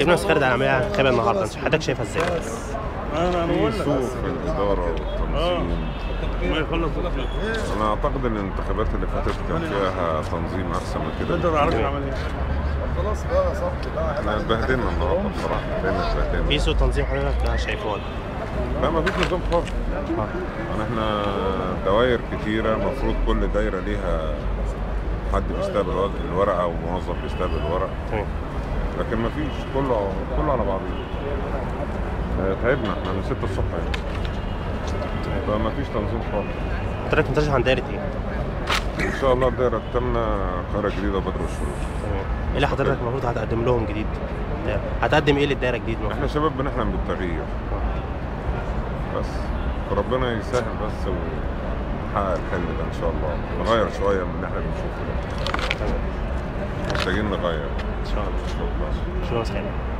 تقريبا خالد على العمليه الانتخابيه النهارده انت حضرتك شايفها ازاي؟ في سوء في الاداره والتنظيم ما يخلص انا اعتقد ان الانتخابات اللي فاتت كان فيها تنظيم احسن من كده انت ما تعرفش العمليه احنا اتبهدلنا النهارده بصراحه بقينا اتبهدلنا في سوء تنظيم حضرتك شايفه ولا؟ لا ما فيش نظام خالص يعني احنا دوائر كتيرة المفروض كل دايرة ليها حد بيستقبل ورق- الورقة أو موظف بيستقبل الورق تمام لكن ما فيش كله كله على بعضه آه، تعبنا احنا من 6 الصبح يعني فما فيش تنظيم خالص حضرتك مترشح عن دايره ايه؟ ان شاء الله الدايرة التامنة قاهرة جديدة بدر الشروق تمام ايه اللي حضرتك المفروض هتقدم لهم جديد؟ هتقدم ايه للدايره الجديد المفروض؟ احنا شباب بنحلم بالتغيير بس فربنا يسهل بس ونحقق الحلم ده ان شاء الله نغير شوية من اللي احنا بنشوفه ده تمام محتاجين نغير ان شاء الله شكرا شكرا خالد